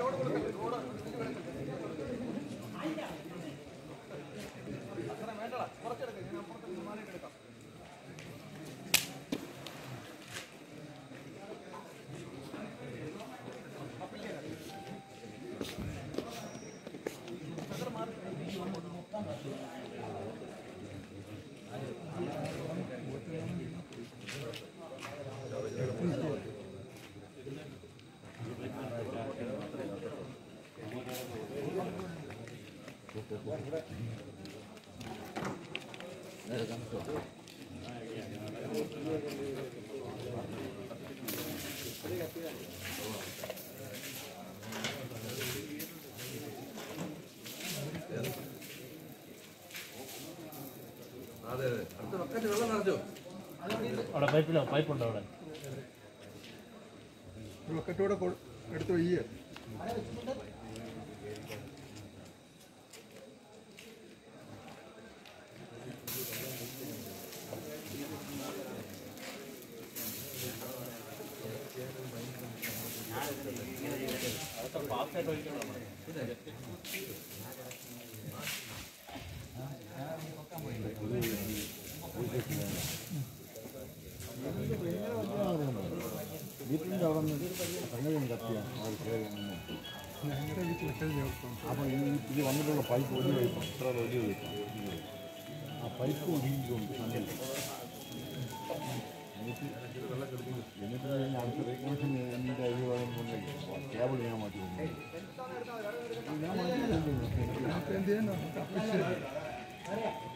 അതെ അതെ അടുത്ത ബക്കറ്റ് വെള്ളം നിറച്ചോ അവിടെ പൈപ്പിലോ പൈപ്പുണ്ടോ അവിടെ ബക്കറ്റോടെ എടുത്ത് വയ്യ വീട്ടിൻ്റെ അവിടെ നിന്ന് സംഗതി കത്തിയാണ് അവർ കയറി വന്നു ഞങ്ങളുടെ വീട്ടിൽ കഴിഞ്ഞ ദിവസം അപ്പോൾ ഈ ഇത് വന്നിട്ടുള്ള പൈപ്പ് വലിയ പൈപ്പാണ് ഇത്ര വലിയ പൈപ്പാണ് ആ പൈപ്പ് ഒഴുകിക്കൊണ്ട് സംഗതി എന്നിട്ട് എന്നിട്ട് ഞാൻ അടുത്ത റെക്കഗ്നേഷൻ എൻ്റെ ഇത് പറയുന്നുണ്ടെങ്കിൽ കേബിൾ ഞാൻ മാറ്റി കൊണ്ടുപോയി. ഞാൻ മാറ്റി കൊണ്ടുപോയി. എന്ത് ചെയ്യാൻ നമുക്ക് അപ്പശ്ശേരി